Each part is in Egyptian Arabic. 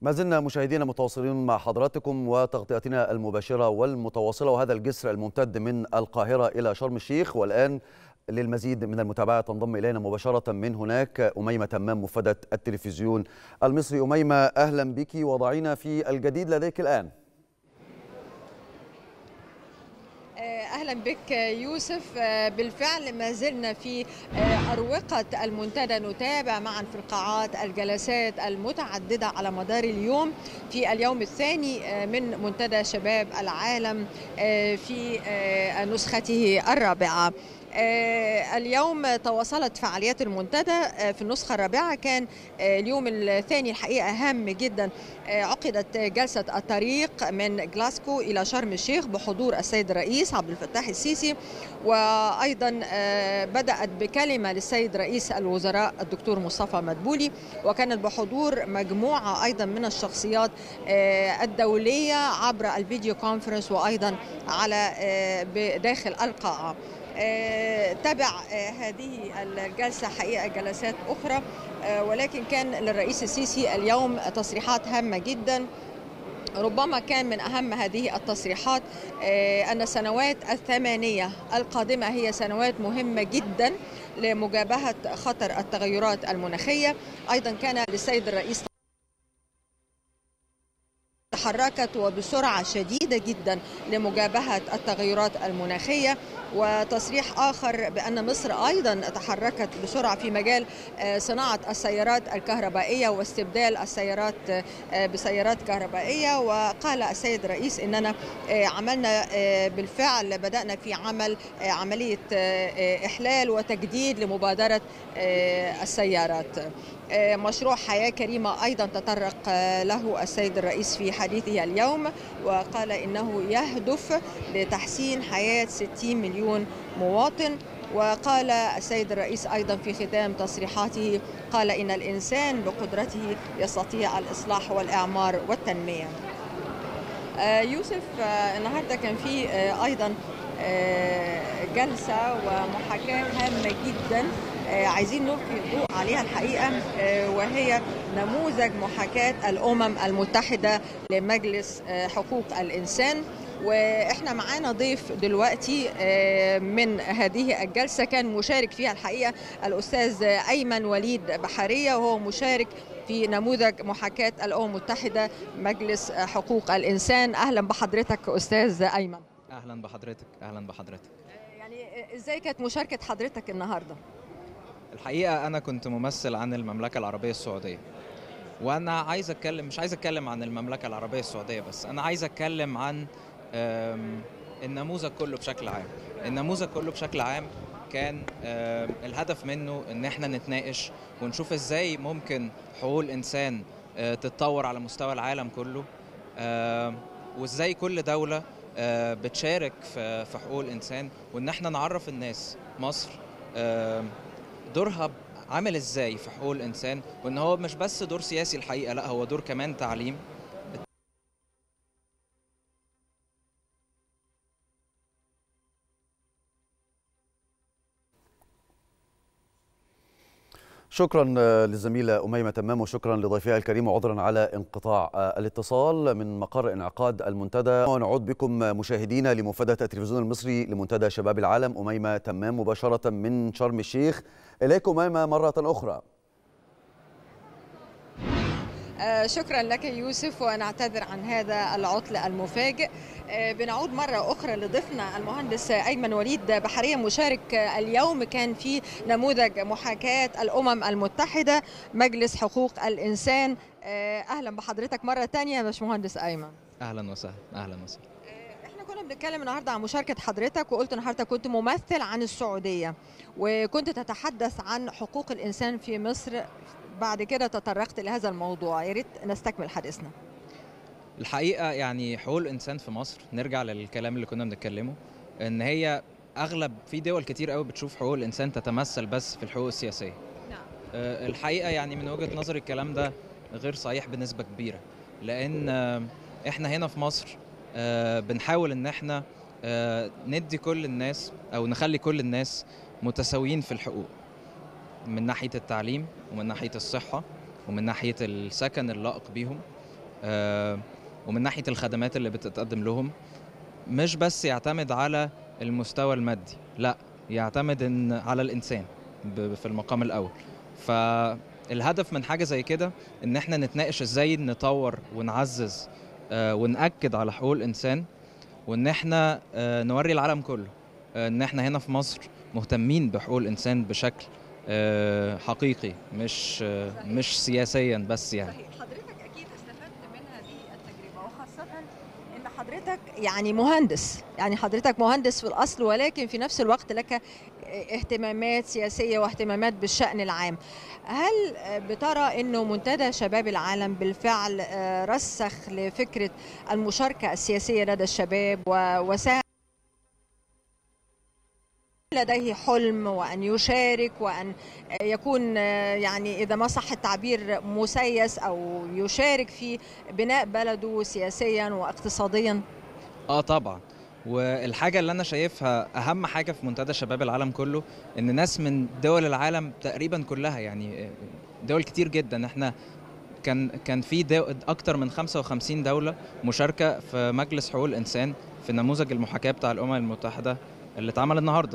ما زلنا مشاهدينا متواصلين مع حضراتكم وتغطيتنا المباشرة والمتواصلة وهذا الجسر الممتد من القاهرة إلى شرم الشيخ والآن للمزيد من المتابعة تنضم إلينا مباشرة من هناك أميمة تمام مفادة التلفزيون المصري أميمة أهلا بك وضعينا في الجديد لديك الآن اهلا بك يوسف بالفعل ما زلنا في اروقه المنتدى نتابع معا في القاعات الجلسات المتعدده على مدار اليوم في اليوم الثاني من منتدى شباب العالم في نسخته الرابعه اليوم تواصلت فعاليات المنتدى في النسخة الرابعة كان اليوم الثاني الحقيقة هام جدا عقدت جلسة الطريق من جلاسكو إلى شرم الشيخ بحضور السيد الرئيس عبد الفتاح السيسي وأيضا بدأت بكلمة للسيد رئيس الوزراء الدكتور مصطفى مدبولي وكانت بحضور مجموعة أيضا من الشخصيات الدولية عبر الفيديو كونفرنس وأيضا على داخل القاعة تبع هذه الجلسة حقيقة جلسات أخرى ولكن كان للرئيس السيسي اليوم تصريحات هامة جدا ربما كان من أهم هذه التصريحات أن السنوات الثمانية القادمة هي سنوات مهمة جدا لمجابهة خطر التغيرات المناخية أيضا كان للسيد الرئيس تحركت وبسرعة شديدة جدا لمجابهة التغيرات المناخية وتصريح آخر بأن مصر أيضا تحركت بسرعة في مجال صناعة السيارات الكهربائية واستبدال السيارات بسيارات كهربائية وقال السيد الرئيس أننا عملنا بالفعل بدأنا في عمل عملية إحلال وتجديد لمبادرة السيارات مشروع حياة كريمة أيضا تطرق له السيد الرئيس في حديثه اليوم وقال إنه يهدف لتحسين حياة 60 مليون مواطن وقال السيد الرئيس أيضا في ختام تصريحاته قال إن الإنسان بقدرته يستطيع الإصلاح والإعمار والتنمية يوسف النهاردة كان في أيضا جلسة ومحاكاة هامة جدا عايزين نلقي الضوء عليها الحقيقه وهي نموذج محاكاه الامم المتحده لمجلس حقوق الانسان واحنا معانا ضيف دلوقتي من هذه الجلسه كان مشارك فيها الحقيقه الاستاذ ايمن وليد بحريه وهو مشارك في نموذج محاكاه الامم المتحده مجلس حقوق الانسان اهلا بحضرتك استاذ ايمن اهلا بحضرتك اهلا بحضرتك يعني ازاي كانت مشاركه حضرتك النهارده الحقيقه انا كنت ممثل عن المملكه العربيه السعوديه وانا عايز اتكلم مش عايز اتكلم عن المملكه العربيه السعوديه بس انا عايز اتكلم عن النموذج كله بشكل عام النموذج كله بشكل عام كان الهدف منه ان احنا نتناقش ونشوف ازاي ممكن حقوق الانسان تتطور على مستوى العالم كله وازاي كل دوله بتشارك في حقوق الانسان وان احنا نعرف الناس مصر دورها عامل ازاي في حقوق الانسان وان هو مش بس دور سياسي الحقيقه لا هو دور كمان تعليم شكرا للزميلة أميمة تمام وشكرا لضيفها الكريم وعذرا على انقطاع الاتصال من مقر انعقاد المنتدى ونعود بكم مشاهدينا لمفادة التلفزيون المصري لمنتدى شباب العالم أميمة تمام مباشرة من شرم الشيخ إليكم أميمة مرة أخرى شكرا لك يوسف ونعتذر عن هذا العطل المفاجئ بنعود مرة أخرى لضيفنا المهندس أيمن وليد بحرية مشارك اليوم كان في نموذج محاكاة الأمم المتحدة مجلس حقوق الإنسان أهلا بحضرتك مرة تانية يا باشمهندس أيمن أهلا وسهلا أهلا وسهلا احنا كنا بنتكلم النهارده عن مشاركه حضرتك وقلت النهارده كنت ممثل عن السعوديه وكنت تتحدث عن حقوق الانسان في مصر بعد كده تطرقت لهذا الموضوع يا ريت نستكمل حديثنا الحقيقه يعني حقوق الانسان في مصر نرجع للكلام اللي كنا بنتكلمه ان هي اغلب في دول كتير قوي بتشوف حقوق الانسان تتمثل بس في الحقوق السياسيه نعم. أه الحقيقه يعني من وجهه نظري الكلام ده غير صحيح بنسبه كبيره لان أه احنا هنا في مصر أه بنحاول ان احنا ندي كل الناس او نخلي كل الناس متساويين في الحقوق من ناحيه التعليم ومن ناحيه الصحه ومن ناحيه السكن اللائق بيهم آه، ومن ناحيه الخدمات اللي بتتقدم لهم مش بس يعتمد على المستوى المادي لا يعتمد إن على الانسان ب- في المقام الاول فالهدف من حاجه زي كده ان احنا نتناقش ازاي نطور ونعزز آه، ونأكد على حقوق الانسان وان احنا آه، نوري العالم كله آه، ان احنا هنا في مصر مهتمين بحقوق الانسان بشكل آه، حقيقي مش آه، مش سياسيا بس يعني صحيح حضرتك اكيد استفدت من هذه التجربه وخاصه ان حضرتك يعني مهندس يعني حضرتك مهندس في الاصل ولكن في نفس الوقت لك اهتمامات سياسيه واهتمامات بالشان العام هل بترى انه منتدى شباب العالم بالفعل آه، رسخ لفكره المشاركه السياسيه لدى الشباب و- وساعد لديه حلم وان يشارك وان يكون آه، يعني اذا ما صح التعبير مسيس او يشارك في بناء بلده سياسيا واقتصاديا اه طبعا والحاجة اللي أنا شايفها أهم حاجة في منتدى شباب العالم كله إن ناس من دول العالم تقريبا كلها يعني دول كتير جدا إحنا كان كان في دو أكتر من 55 دولة مشاركة في مجلس حقوق الإنسان في نموذج المحاكاة بتاع الأمم المتحدة اللي اتعمل النهاردة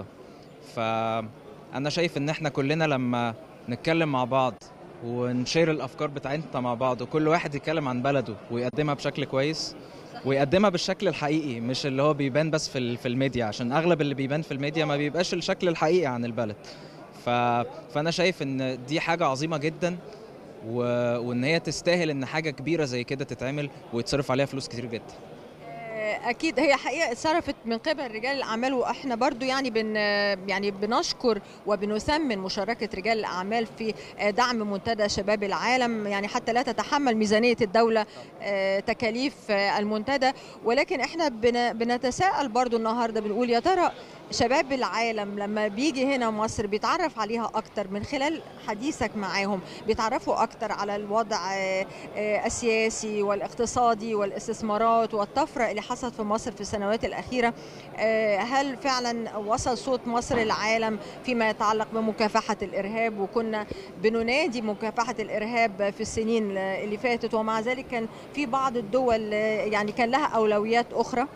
فأنا شايف إن إحنا كلنا لما نتكلم مع بعض ونشير الأفكار بتاعتنا مع بعض وكل واحد يتكلم عن بلده ويقدمها بشكل كويس ويقدمها بالشكل الحقيقي مش اللي هو بيبان بس في ال- في الميديا عشان اغلب اللي بيبان في الميديا ما بيبقاش الشكل الحقيقي عن البلد ف... فانا شايف ان دي حاجه عظيمه جدا و... وان هي تستاهل ان حاجه كبيره زي كده تتعمل ويتصرف عليها فلوس كتير جدا اكيد هي حقيقه اتصرفت من قبل رجال الاعمال واحنا برضو يعني بن يعني بنشكر وبنثمن مشاركه رجال الاعمال في دعم منتدى شباب العالم يعني حتى لا تتحمل ميزانيه الدوله آه، تكاليف آه، المنتدى ولكن احنا بن- بنتساءل برضو النهارده بنقول يا ترى شباب العالم لما بيجي هنا مصر بيتعرف عليها اكتر من خلال حديثك معاهم بيتعرفوا اكتر على الوضع آه، آه، السياسي والاقتصادي والاستثمارات والطفرة اللي حصلت في مصر في السنوات الأخيرة آه، هل فعلا وصل صوت مصر للعالم فيما يتعلق بمكافحة الإرهاب وكنا بننادي مكافحة الإرهاب في السنين اللي فاتت ومع ذلك كان في بعض الدول آه، يعني كان لها أولويات أخرى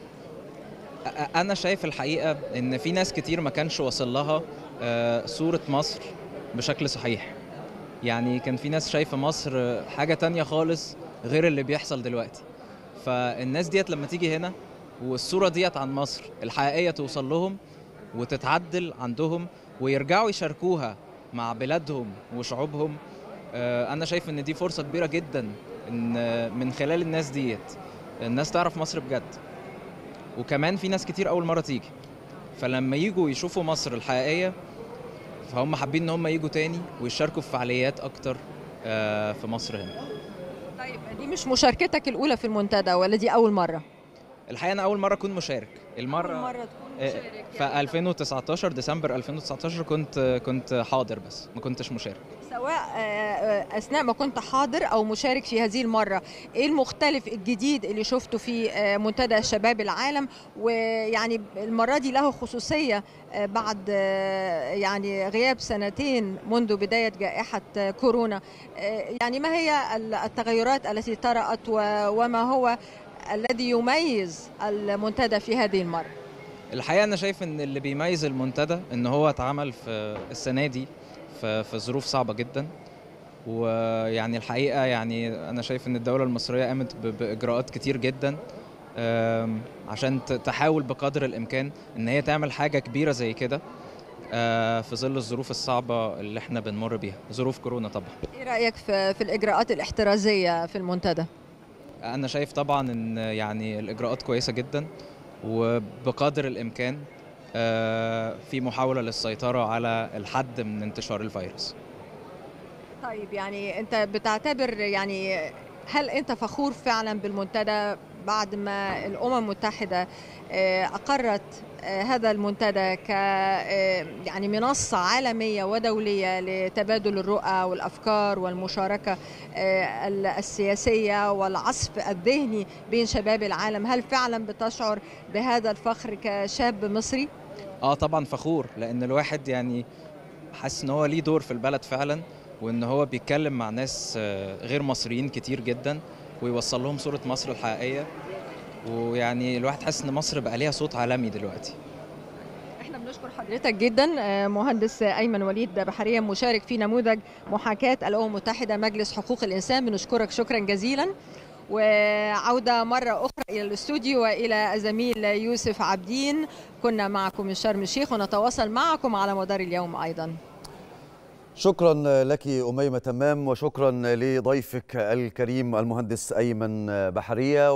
أ- انا شايف الحقيقه ان في ناس كتير ما كانش واصل لها آه، صوره مصر بشكل صحيح يعني كان في ناس شايفه مصر آه، حاجه تانية خالص غير اللي بيحصل دلوقتي فالناس ديت لما تيجي هنا والصوره ديت عن مصر الحقيقيه توصل لهم وتتعدل عندهم ويرجعوا يشاركوها مع بلادهم وشعوبهم آه، انا شايف ان دي فرصه كبيره جدا ان آه، من خلال الناس ديت الناس تعرف مصر بجد وكمان في ناس كتير اول مره تيجي فلما يجوا يشوفوا مصر الحقيقيه فهم حابين ان هم يجوا تاني ويشاركوا في فعاليات اكتر آه، في مصر هنا طيب دي مش مشاركتك الأولى في المنتدى ولا دي أول مرة؟ الحقيقه انا اول مره اكون مشارك المره أول مرة تكون آه، مشارك في 2019 ديسمبر 2019 كنت كنت حاضر بس ما كنتش مشارك سواء آه، آه، اثناء ما كنت حاضر او مشارك في هذه المره ايه المختلف الجديد اللي شفته في آه، منتدى شباب العالم ويعني المره دي له خصوصيه آه، بعد آه، يعني غياب سنتين منذ بدايه جائحه آه، كورونا آه، يعني ما هي ال- التغيرات التي طرات و- وما هو الذي يميز المنتدى في هذه المره الحقيقه انا شايف ان اللي بيميز المنتدى ان هو اتعمل في السنه دي في في ظروف صعبه جدا ويعني الحقيقه يعني انا شايف ان الدوله المصريه قامت ب- باجراءات كتير جدا آم، عشان ت- تحاول بقدر الامكان ان هي تعمل حاجه كبيره زي كده آه، في ظل الظروف الصعبه اللي احنا بنمر بيها ظروف كورونا طبعا ايه رايك في في الاجراءات الاحترازيه في المنتدى انا شايف طبعا ان يعني الاجراءات كويسه جدا وبقدر الامكان آه، في محاوله للسيطره على الحد من انتشار الفيروس طيب يعني انت بتعتبر يعني هل انت فخور فعلا بالمنتدى بعد ما الامم المتحده آه، اقرت آه، هذا المنتدى ك آه، يعني منصه عالميه ودوليه لتبادل الرؤى والافكار والمشاركه آه، ال- السياسيه والعصف الذهني بين شباب العالم هل فعلا بتشعر بهذا الفخر كشاب مصري اه طبعا فخور لان الواحد يعني حاسس ان هو ليه دور في البلد فعلا وان هو بيتكلم مع ناس آه، غير مصريين كتير جدا ويوصل لهم صوره مصر الحقيقيه ويعني الواحد حاسس ان مصر بقى ليها صوت عالمي دلوقتي احنا بنشكر حضرتك جدا آه، مهندس ايمن وليد بحريا مشارك في نموذج محاكاه الامم المتحده مجلس حقوق الانسان بنشكرك شكرا جزيلا وعوده مره اخرى الى الاستوديو والى زميل يوسف عابدين كنا معكم من شرم الشيخ ونتواصل معكم على مدار اليوم ايضا شكرا لك أميمة تمام وشكرا لضيفك الكريم المهندس أيمن بحرية